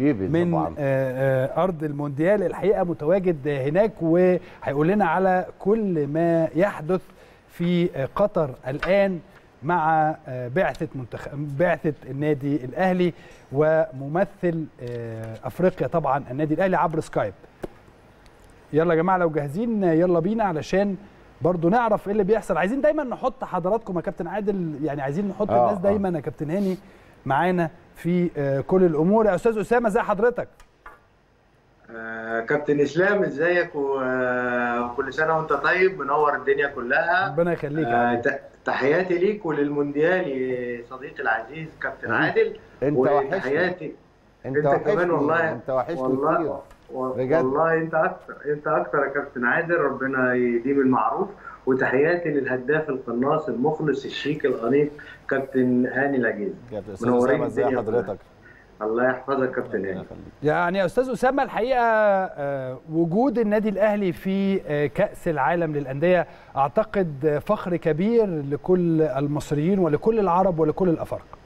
جيبي من طبعا آه، آه، ارض المونديال الحقيقه متواجد هناك وهيقول لنا على كل ما يحدث في آه، قطر الان مع آه، بعثه منتخب بعثه النادي الاهلي وممثل آه، افريقيا طبعا النادي الاهلي عبر سكايب يلا يا جماعه لو جاهزين يلا بينا علشان برضو نعرف ايه اللي بيحصل عايزين دايما نحط حضراتكم يا كابتن عادل يعني عايزين نحط آه، الناس آه. دايما يا كابتن هاني معانا في آه، كل الامور يا استاذ اسامه ازي حضرتك آه، كابتن اسلام ازيك و- آه، وكل سنه وانت طيب منور الدنيا كلها ربنا يخليك يا آه، عادل. ت- تحياتي ليك وللمونديال يا صديقي العزيز كابتن عادل انت وحشني وتحياتي انت انت كمان وحشني والله انت وحشني كتير والله و- بجد. والله انت اكتر انت اكتر يا كابتن عادل ربنا يديم المعروف وتحياتي للهداف القناص المخلص الشيك الانيق كابتن هاني العجيز كابتن استاذ منورين اسامه ازي الدنيا حضرتك الله يحفظك كابتن ربنا هاني يخليك يعني يا استاذ اسامه الحقيقه آه، وجود النادي الاهلي في آه، كاس العالم للانديه اعتقد آه، فخر كبير لكل المصريين ولكل العرب ولكل الافارقه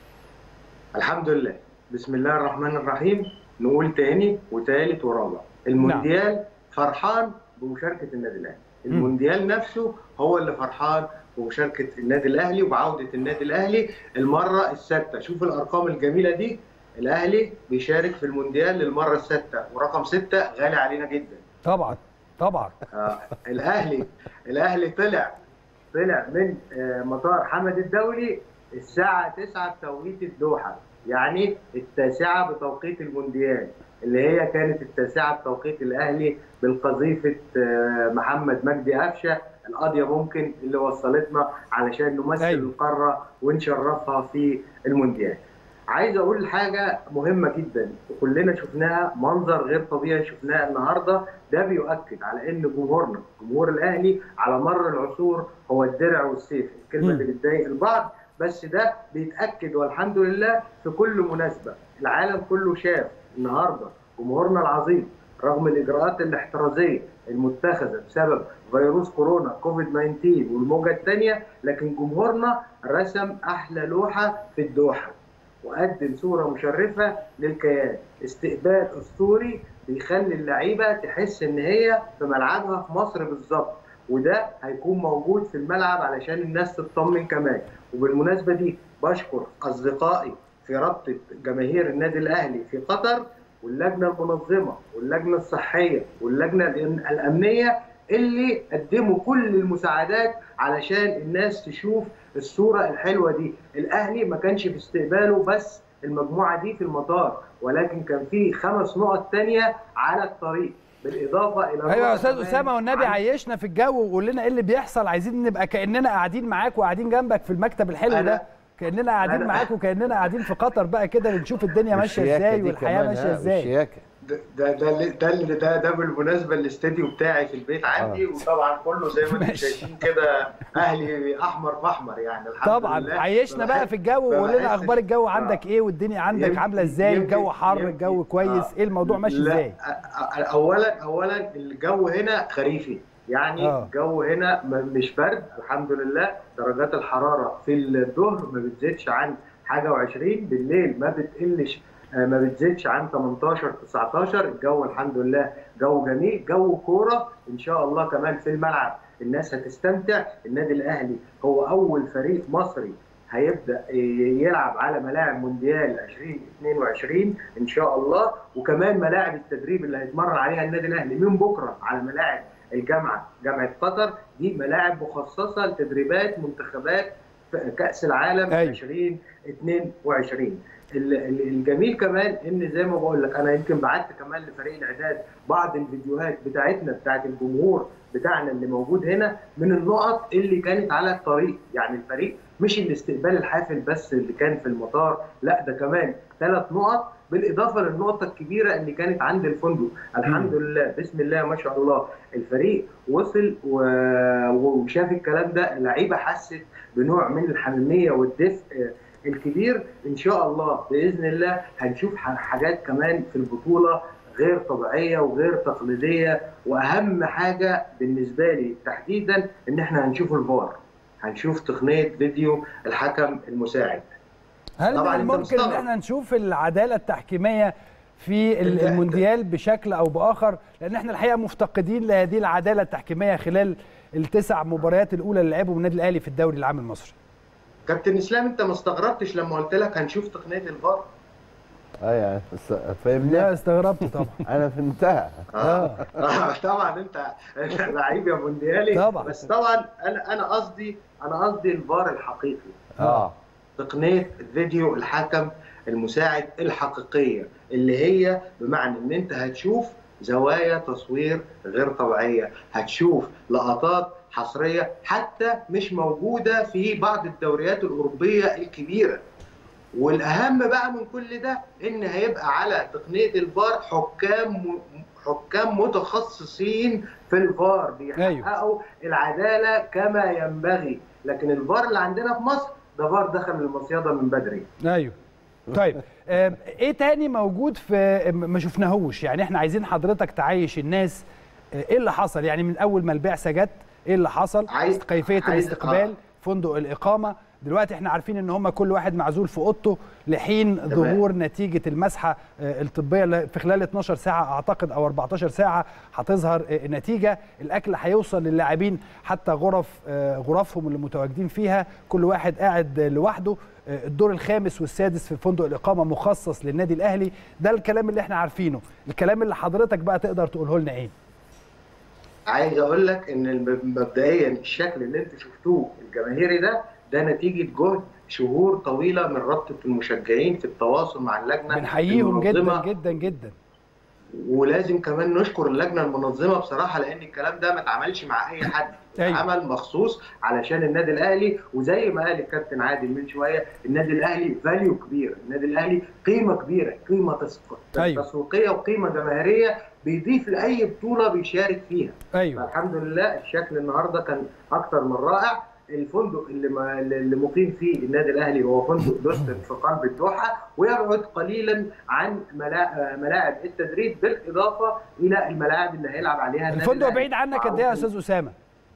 الحمد لله بسم الله الرحمن الرحيم نقول تاني وتالت ورابع المونديال فرحان بمشاركه النادي الاهلي المونديال نفسه هو اللي فرحان بمشاركه النادي الاهلي وبعوده النادي الاهلي المره السادسه شوف الارقام الجميله دي الاهلي بيشارك في المونديال للمره السادسه ورقم سته غالي علينا جدا طبعا طبعا آه الاهلي الاهلي طلع طلع من آه مطار حمد الدولي الساعه 9 بتوقيت الدوحه يعني التاسعه بتوقيت المونديال اللي هي كانت التاسعه بتوقيت الاهلي بالقذيفه آه محمد مجدي قفشه القضيه ممكن اللي وصلتنا علشان نمثل أيوة. أيوه. القاره ونشرفها في المونديال عايز اقول حاجه مهمه جدا وكلنا شفناها منظر غير طبيعي شفناه النهارده ده بيؤكد على ان جمهورنا جمهور الاهلي على مر العصور هو الدرع والسيف الكلمه مم. اللي بتضايق البعض بس ده بيتاكد والحمد لله في كل مناسبه العالم كله شاف النهارده جمهورنا العظيم رغم الاجراءات الاحترازيه المتخذه بسبب فيروس كورونا كوفيد 19 والموجه الثانيه لكن جمهورنا رسم احلى لوحه في الدوحه وقدم صوره مشرفه للكيان استقبال اسطوري بيخلي اللعيبه تحس ان هي في ملعبها في مصر بالظبط وده هيكون موجود في الملعب علشان الناس تطمن كمان وبالمناسبه دي بشكر اصدقائي في رابطه جماهير النادي الاهلي في قطر واللجنه المنظمه واللجنه الصحيه واللجنه الامنيه اللي قدموا كل المساعدات علشان الناس تشوف الصوره الحلوه دي الاهلي ما كانش في استقباله بس المجموعه دي في المطار ولكن كان في خمس نقط تانية على الطريق بالاضافه الى ايوه يا نقطة استاذ كمان اسامه والنبي عن- عيشنا في الجو وقول لنا ايه اللي بيحصل عايزين نبقى كاننا قاعدين معاك وقاعدين جنبك في المكتب الحلو أنا- ده كاننا قاعدين أنا- معاك وكاننا قاعدين في قطر بقى كده بنشوف الدنيا ماشيه والشياكة ازاي دي والحياه كمان، ماشيه ها، ازاي والشياكة. ده ده ده اللي- ده اللي- ده ده بالمناسبه الاستديو بتاعي في البيت عندي وطبعا كله زي ما انتم ماشي. شايفين كده اهلي احمر في احمر يعني الحمد طبعا لله عيشنا بقى في الجو ما وقول لنا بحسش- اخبار الجو آه. عندك ايه والدنيا عندك يمكن- عامله ازاي يمكن- الجو حر يمكن- الجو كويس آه. ايه الموضوع ماشي لا، ازاي أ- أ- اولا اولا الجو هنا خريفي يعني آه. الجو هنا م- مش برد الحمد لله درجات الحراره في الظهر ما بتزيدش عن حاجه و20 بالليل ما بتقلش آه، ما بتزيدش عن 18 19 الجو الحمد لله جو جميل جو كوره ان شاء الله كمان في الملعب الناس هتستمتع النادي الاهلي هو اول فريق مصري هيبدا يلعب على ملاعب مونديال 2022 ان شاء الله وكمان ملاعب التدريب اللي هيتمرن عليها النادي الاهلي من بكره على ملاعب الجامعه جامعه قطر دي ملاعب مخصصه لتدريبات منتخبات في كاس العالم أيوة. 2022 ال- ال- الجميل كمان ان زي ما بقول لك انا يمكن بعت كمان لفريق الاعداد بعض الفيديوهات بتاعتنا بتاعت الجمهور بتاعنا اللي موجود هنا من النقط اللي كانت على الطريق يعني الفريق مش الاستقبال الحافل بس اللي كان في المطار لا ده كمان ثلاث نقط بالاضافه للنقطه الكبيره اللي كانت عند الفندق الحمد لله بسم الله ما شاء الله الفريق وصل و- وشاف الكلام ده اللعيبه حست بنوع من الحميميه والدفء الكبير ان شاء الله باذن الله هنشوف ح- حاجات كمان في البطوله غير طبيعيه وغير تقليديه واهم حاجه بالنسبه لي تحديدا ان احنا هنشوف الفار هنشوف تقنيه فيديو الحكم المساعد هل من طبعاً أنت الممكن ان مستغرب. احنا نشوف العداله التحكيميه في ال- أنت- المونديال بشكل او باخر لان احنا الحقيقه مفتقدين لهذه العداله التحكيميه خلال التسع مباريات الاولى اللي لعبهم النادي الاهلي في الدوري العام المصري كابتن اسلام انت ما استغربتش لما قلت لك هنشوف تقنيه الفار اه يعني بس- فاهمني لا استغربت طبعا انا فهمتها اه آه، طبعا انت أنت لعيب يا مونديالي طبعا. بس طبعا انا انا قصدي انا قصدي الفار الحقيقي اه تقنيه الفيديو الحكم المساعد الحقيقيه اللي هي بمعنى ان انت هتشوف زوايا تصوير غير طبيعيه هتشوف لقطات حصريه حتى مش موجوده في بعض الدوريات الاوروبيه الكبيره والاهم بقى من كل ده ان هيبقى على تقنيه الفار حكام حكام متخصصين في الفار بيحققوا العداله كما ينبغي لكن الفار اللي عندنا في مصر ده فار دخل المصيده من بدري ايوه طيب آه، ايه تاني موجود في ما شفناهوش يعني احنا عايزين حضرتك تعيش الناس آه، ايه اللي حصل يعني من اول ما البعثه جت ايه اللي حصل عايز- كيفيه عايز- الاستقبال آه. فندق الاقامه دلوقتي احنا عارفين ان هم كل واحد معزول في اوضته لحين ظهور نتيجه المسحه آه، الطبيه اللي في خلال 12 ساعه اعتقد او 14 ساعه هتظهر آه، النتيجه الاكل هيوصل للاعبين حتى غرف آه، غرفهم اللي متواجدين فيها كل واحد قاعد آه، لوحده آه، الدور الخامس والسادس في فندق الاقامه مخصص للنادي الاهلي ده الكلام اللي احنا عارفينه الكلام اللي حضرتك بقى تقدر تقوله لنا ايه عايز اقول لك ان الم- مبدئيا الشكل اللي انتوا شفتوه الجماهيري ده ده نتيجه جهد شهور طويله من رابطه المشجعين في التواصل مع اللجنه بنحييهم جدا المنظمة. جدا جدا ولازم كمان نشكر اللجنه المنظمه بصراحه لان الكلام ده ما اتعملش مع اي حد أيوة. عمل مخصوص علشان النادي الاهلي وزي ما قال الكابتن عادل من شويه النادي الاهلي فاليو كبير النادي الاهلي قيمه كبيره قيمه تسويق- أيوة. تسويقيه وقيمه جماهيريه بيضيف لاي بطوله بيشارك فيها ايوه فالحمد لله الشكل النهارده كان اكتر من رائع الفندق اللي ما اللي مقيم فيه النادي الاهلي هو فندق دوستن في قلب الدوحه ويبعد قليلا عن ملا- ملاعب التدريب بالاضافه الى الملاعب اللي هيلعب عليها النادي الفندق الأهلي. بعيد عنك قد ايه يا استاذ اسامه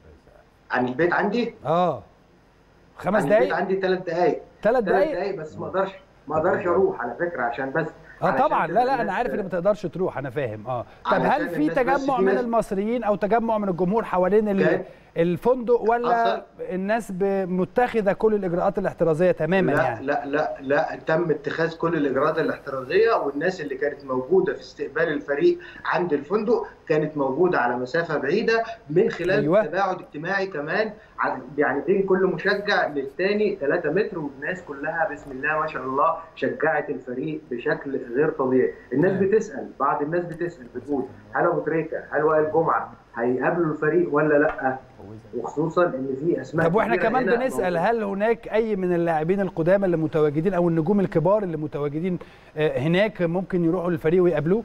عن البيت عندي اه خمس عن البيت دقايق عندي ثلاث دقائق ثلاث ثلاث دقايق دقائق بس ما اقدرش ما اقدرش اروح على فكره عشان بس اه علشان طبعا كده لا لا انا الناس- عارف ان ما تقدرش تروح انا فاهم اه طب علشان هل في الناس بس تجمع في من ناس- المصريين او تجمع من الجمهور حوالين ال- كان- الفندق ولا حصل. الناس ب- متخذه كل الاجراءات الاحترازيه تماما لا يعني لا لا لا تم اتخاذ كل الاجراءات الاحترازيه والناس اللي كانت موجوده في استقبال الفريق عند الفندق كانت موجوده على مسافه بعيده من خلال أيوة. أيوة. تباعد اجتماعي كمان عن- يعني بين كل مشجع للتاني 3 متر والناس كلها بسم الله ما شاء الله شجعت الفريق بشكل غير طبيعي الناس أيوة. بتسال بعض الناس بتسال بتقول هل ابو تريكه هل وائل جمعه هيقابلوا الفريق ولا لا وخصوصا ان في اسماء طب واحنا كبيرة كمان هنا بنسال موجودة. هل هناك اي من اللاعبين القدامى اللي متواجدين او النجوم الكبار اللي متواجدين آه، هناك ممكن يروحوا للفريق ويقابلوه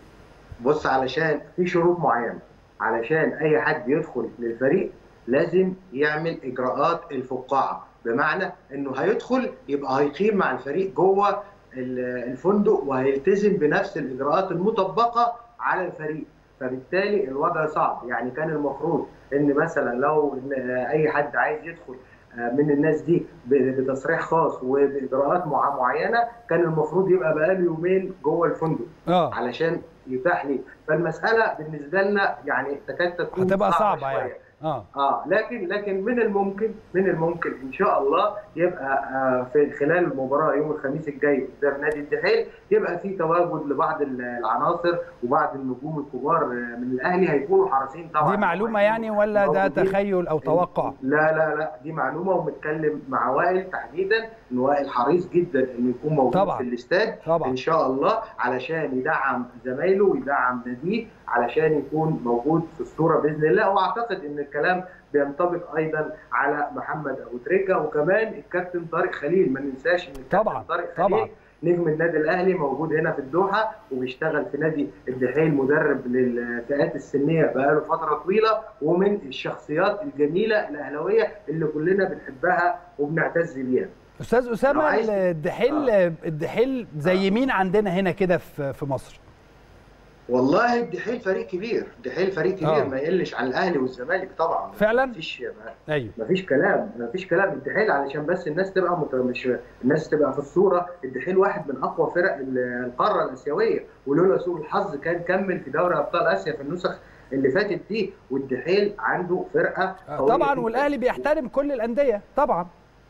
بص علشان في شروط معينه علشان اي حد يدخل للفريق لازم يعمل اجراءات الفقاعه بمعنى انه هيدخل يبقى هيقيم مع الفريق جوه ال- الفندق وهيلتزم بنفس الاجراءات المطبقه على الفريق فبالتالي الوضع صعب يعني كان المفروض ان مثلا لو إن اي حد عايز يدخل من الناس دي بتصريح خاص وباجراءات مع- معينه كان المفروض يبقى بقاله يومين جوه الفندق اه علشان يتاح لي فالمساله بالنسبه لنا يعني تكاد تكون هتبقى صعبه شوية. يعني اه اه لكن لكن من الممكن من الممكن ان شاء الله يبقى آه في خلال المباراه يوم الخميس الجاي قدام نادي الدحيل يبقى في تواجد لبعض العناصر وبعض النجوم الكبار آه، من الاهلي هيكونوا حريصين طبعا دي معلومه يعني ولا ده موجودين. تخيل او توقع لا لا لا دي معلومه ومتكلم مع وائل تحديدا ان وائل حريص جدا انه يكون موجود طبعاً. في الاستاد طبعا ان شاء الله علشان يدعم زمايله ويدعم ناديه علشان يكون موجود في الصوره باذن الله واعتقد ان الكلام بينطبق ايضا على محمد ابو تريكه وكمان الكابتن طارق خليل ما ننساش ان الكابتن طبعاً، طارق خليل طبعاً. نجم النادي الاهلي موجود هنا في الدوحه وبيشتغل في نادي الدحيل مدرب للفئات السنيه بقاله فتره طويله ومن الشخصيات الجميله الاهلاويه اللي كلنا بنحبها وبنعتز بيها استاذ لو اسامه عايز- الدحيل الدحيل زي مين عندنا هنا كده في في مصر والله الدحيل فريق كبير الدحيل فريق كبير آه. ما يقلش عن الاهلي والزمالك طبعا فعلا؟ مفيش ايوه مفيش كلام مفيش كلام الدحيل علشان بس الناس تبقى مت... مش الناس تبقى في الصوره الدحيل واحد من اقوى فرق ال- القاره الاسيويه ولولا سوء الحظ كان كمل في دوري ابطال اسيا في النسخ اللي فاتت دي والدحيل عنده فرقه قوية طبعا جداً. والاهلي بيحترم كل الانديه طبعا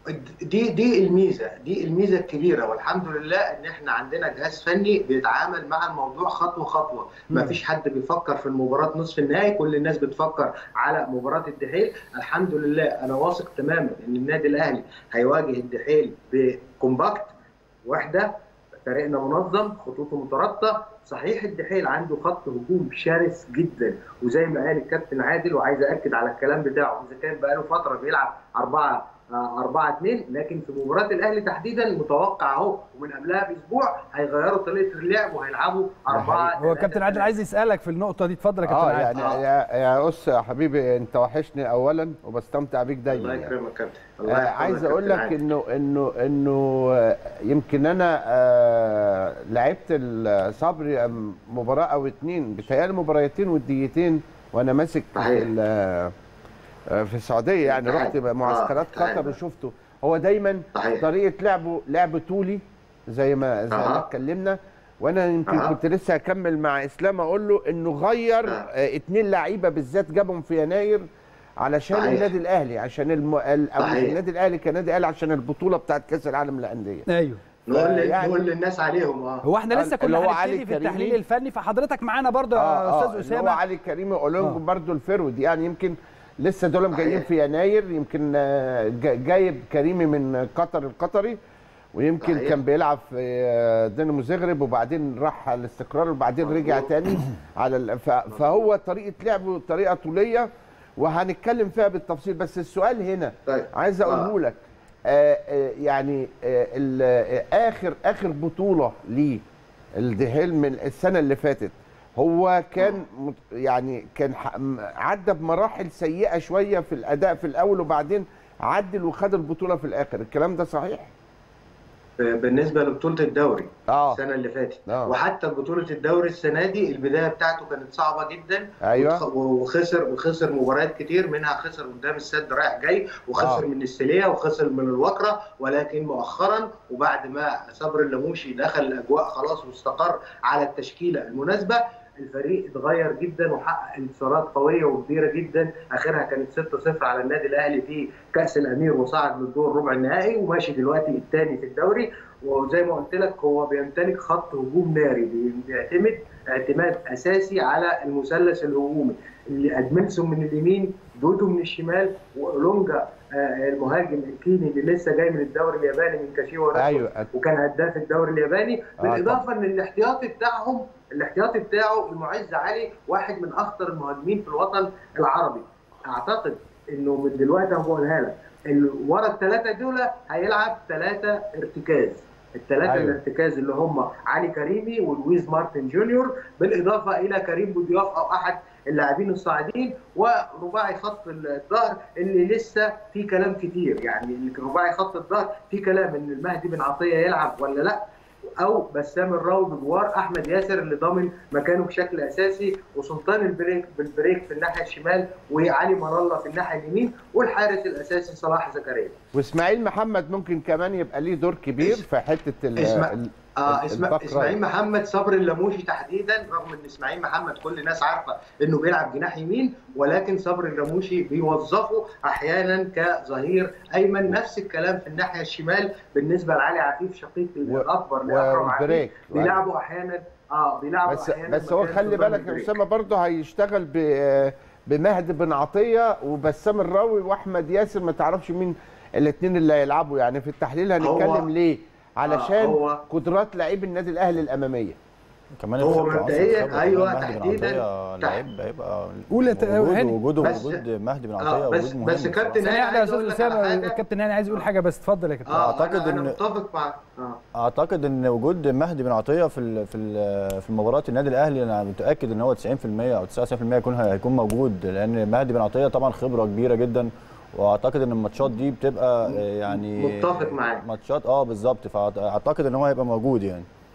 دي دي الميزه دي الميزه الكبيره والحمد لله ان احنا عندنا جهاز فني بيتعامل مع الموضوع خطوه خطوه ما مم. فيش حد بيفكر في المباراه نصف النهائي كل الناس بتفكر على مباراه الدحيل الحمد لله انا واثق تماما ان النادي الاهلي هيواجه الدحيل بكومباكت وحده فريقنا منظم خطوطه مترابطه صحيح الدحيل عنده خط هجوم شرس جدا وزي ما قال الكابتن عادل وعايز اكد على الكلام بتاعه اذا كان بقاله فتره بيلعب 4 4 2 لكن في مباراه الاهلي تحديدا متوقع اهو ومن قبلها باسبوع هيغيروا طريقه اللعب وهيلعبوا 4 هو كابتن عادل عايز يسالك في النقطه دي اتفضل يا كابتن اه عادل يعني آه. يا يا اس يا حبيبي انت وحشني اولا وبستمتع بيك دايما الله يعني. يكرمك كابتن آه الله يحفظك عايز كابتن اقول لك عادل. انه انه انه آه، يمكن انا آه لعبت الصبري آم، مباراه او اتنين بتهيألي مباراتين وديتين وانا ماسك في صحيح. ال- آه، في السعوديه يعني صحيح. رحت معسكرات آه، صحيح. قطر وشفته هو دايما صحيح. طريقه لعبه لعب طولي زي ما زي ما أها. اتكلمنا وانا يمكن أها. كنت لسه هكمل مع اسلام اقول له انه غير آه. آه، اتنين لعيبه بالذات جابهم في يناير علشان صحيح. النادي الاهلي عشان الم... ال- أو مش صحيح. النادي الاهلي كنادي اهلي عشان البطوله بتاعت كاس العالم للانديه ايوه نقول لل- يعني- نقول للناس عليهم اه هو احنا لسه اللي كنا هو علي هنبتدي في كريمي. التحليل الفني فحضرتك معانا برضه يا آه، استاذ اللي هو اسامه علي كريمي اولونجو آه. برضو الفرود يعني يمكن لسه دول جايين صحيح. في يناير يمكن آه، جا- جايب كريمي من قطر القطري ويمكن صحيح. كان بيلعب في آه، دينامو زغرب وبعدين راح على الاستقرار وبعدين رجع مظبوط. تاني على ال- ف- فهو طريقه لعبه طريقه طوليه وهنتكلم فيها بالتفصيل بس السؤال هنا طيب عايز اقوله لك آه آه يعني آه ال- آه اخر اخر بطوله ليه الدهيل من السنه اللي فاتت هو كان مت- يعني كان ح- م- عدى بمراحل سيئه شويه في الاداء في الاول وبعدين عدل وخد البطوله في الاخر الكلام ده صحيح بالنسبه لبطوله الدوري اه السنه اللي فاتت آه. وحتى بطوله الدوري السنه دي البدايه بتاعته كانت صعبه جدا ايوه وخ- وخسر وخسر مباريات كتير منها خسر قدام السد رايح جاي وخسر آه. من السليه وخسر من الوكره ولكن مؤخرا وبعد ما صبر اللموشي دخل الاجواء خلاص واستقر على التشكيله المناسبه الفريق اتغير جدا وحقق انتصارات قويه وكبيره جدا اخرها كانت 6-0 على النادي الاهلي في كاس الامير وصعد للدور ربع النهائي وماشي دلوقتي الثاني في الدوري وزي ما قلت لك هو بيمتلك خط هجوم ناري بي- بيعتمد اعتماد اساسي على المثلث الهجومي اللي ادمنسون من اليمين دودو من الشمال واولونجا آه، المهاجم الكيني اللي لسه جاي من الدوري الياباني من كاشيوا ايوه وكان هداف الدوري الياباني آه، بالاضافه ان الاحتياطي بتاعهم الاحتياطي بتاعه المعز علي واحد من اخطر المهاجمين في الوطن العربي اعتقد انه من دلوقتي أنا بقولها لك ال- ورا الثلاثه دول هيلعب ثلاثه ارتكاز الثلاثه أيوة. أيوة. الارتكاز اللي هم علي كريمي ولويز مارتن جونيور بالاضافه الى كريم بودياف او احد اللاعبين الصاعدين ورباعي خط الظهر اللي لسه في كلام كتير يعني رباعي خط الظهر في كلام ان المهدي بن عطيه يلعب ولا لا او بسام الراوي بجوار احمد ياسر اللي ضامن مكانه بشكل اساسي وسلطان البريك بالبريك في الناحيه الشمال وعلي مر الله في الناحيه اليمين والحارس الاساسي صلاح زكريا واسماعيل محمد ممكن كمان يبقى ليه دور كبير في حته ال- اسمع- ال- آه اسمع الباك اسماعيل رايت. محمد صبري اللموشي تحديدا رغم ان اسماعيل محمد كل الناس عارفه انه بيلعب جناح يمين ولكن صبري اللموشي بيوظفه احيانا كظهير ايمن نفس الكلام في الناحيه الشمال بالنسبه لعلي عفيف شقيق الاكبر لاكرم عفيف وبريك بيلعبوا احيانا اه بيلعبوا بس احيانا بس هو مكان خلي سلطان بالك يا البريك. اسامه برضه هيشتغل ب بمهدي بن عطيه وبسام الراوي واحمد ياسر ما تعرفش مين الاثنين اللي هيلعبوا يعني في التحليل هنتكلم هو- ليه علشان هو- قدرات لعيب النادي الاهلي الاماميه كمان هو الخبرة مبدئياً عنصر الخبرة أيوة، كمان مهدي بن تحديداً عطية لعيب هيبقى قول يا ت- وجوده هاني. وجوده بس- وجود مهدي بن آه، عطية بس- وجود مهم بس كابتن بصراحة. ثانية واحدة يا عايز استاذ أقول لك على اسامه حاجة. الكابتن هاني عايز يقول حاجه بس اتفضل يا كابتن اه أعتقد أعتقد انا إن- متفق مع اه اعتقد ان وجود مهدي بن عطيه في ال في ال في مباراه النادي الاهلي انا متاكد ان هو 90% او 99% هيكون هيكون موجود لان مهدي بن عطيه طبعا خبره كبيره جدا واعتقد ان الماتشات دي بتبقى آه، يعني متفق معاك. ماتشات اه بالظبط فاعتقد ان هو هيبقى موجود يعني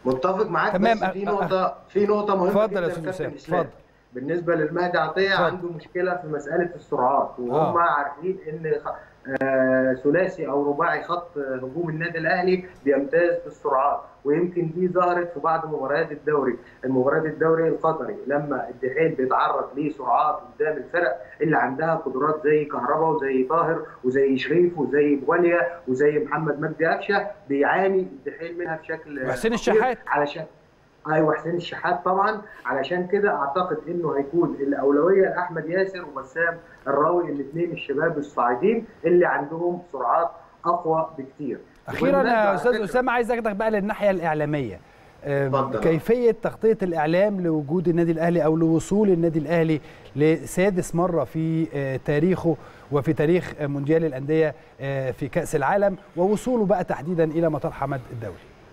متفق معاك تمام. بس في نقطه في نقطه مهمه اتفضل يا جدا أستاذ كابتن أسامة، إسلام. اتفضل. بالنسبه للمهدي عطيه اتفضل. عنده مشكله في مساله السرعات وهم آه. عارفين ان خ- آه، ثلاثي او رباعي خط هجوم النادي الاهلي بيمتاز بالسرعات ويمكن دي ظهرت في بعض مباريات الدوري المباريات الدوري القطري لما الدحيل بيتعرض لسرعات قدام الفرق اللي عندها قدرات زي كهربا وزي طاهر وزي شريف وزي بواليا وزي محمد مجدي قفشه بيعاني الدحيل منها بشكل وحسين خطير الشحات. علشان ايوه حسين الشحات طبعا علشان كده اعتقد انه هيكون الاولويه لاحمد ياسر وبسام الراوي الاثنين الشباب الصاعدين اللي عندهم سرعات اقوى بكتير اخيرا وبالمناسبة يا على استاذ فكرة- اسامه عايز اخدك بقى للناحيه الاعلاميه آه، اتفضل. كيفيه تغطيه الاعلام لوجود النادي الاهلي او لوصول النادي الاهلي لسادس مره في آه، تاريخه وفي تاريخ آه، مونديال الانديه آه، في كاس العالم ووصوله بقى تحديدا الى مطار حمد الدولي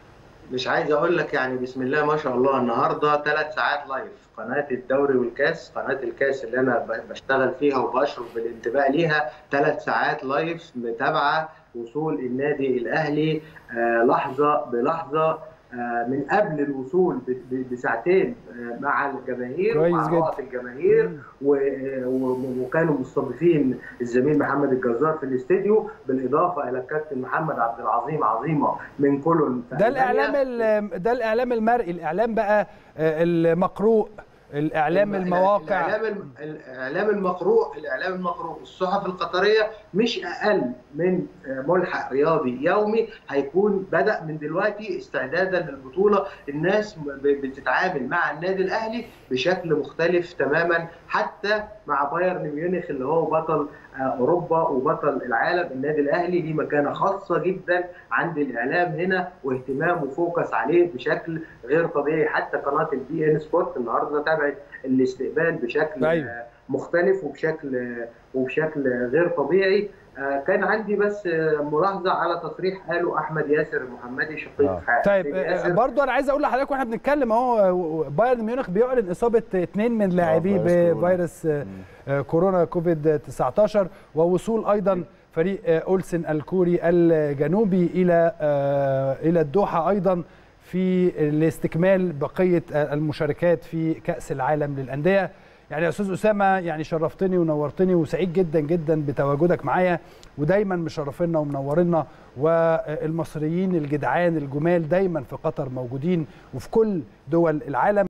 مش عايز اقول لك يعني بسم الله ما شاء الله النهارده ثلاث ساعات لايف قناه الدوري والكاس قناه الكاس اللي انا ب- بشتغل فيها وبشرف بالانتباه ليها ثلاث ساعات لايف متابعه وصول النادي الاهلي آه لحظه بلحظه آه من قبل الوصول ب- ب- بساعتين آه مع الجماهير كويس ومع جدا. رؤى الجماهير و- و- وكانوا مستضيفين الزميل محمد الجزار في الاستديو بالاضافه الى الكابتن محمد عبد العظيم عظيمه من كولون في ده ألمانيا. الاعلام ال- ده الاعلام المرئي الاعلام بقى آه، المقروء الاعلام المواقع الاعلام الم- الاعلام المقروء الاعلام المقروء الصحف القطريه مش اقل من ملحق رياضي يومي هيكون بدا من دلوقتي استعدادا للبطوله الناس ب- بتتعامل مع النادي الاهلي بشكل مختلف تماما حتى مع بايرن ميونخ اللي هو بطل آه، اوروبا وبطل العالم النادي الاهلي ليه مكانه خاصه جدا عند الاعلام هنا واهتمام وفوكس عليه بشكل غير طبيعي حتى قناه البي ان سبورت النهارده تابعت الاستقبال بشكل أيوة. آه، مختلف وبشكل آه، وبشكل غير طبيعي آه، كان عندي بس آه، ملاحظه على تصريح قاله احمد ياسر المحمدي شقيق آه. حسين طيب آه، ياسر. برضو انا عايز اقول لحضرتك واحنا بنتكلم اهو بايرن ميونخ بيعلن اصابه اثنين من لاعبيه فيروس كورونا. بفيروس آه، آه، كورونا كوفيد 19 ووصول ايضا فريق آه، اولسن الكوري الجنوبي الى آه، الى الدوحه ايضا في لاستكمال بقيه آه، المشاركات في كاس العالم للانديه يعني يا استاذ اسامه يعني شرفتني ونورتني وسعيد جدا جدا بتواجدك معايا ودايما مشرفينا ومنورنا والمصريين الجدعان الجمال دايما في قطر موجودين وفي كل دول العالم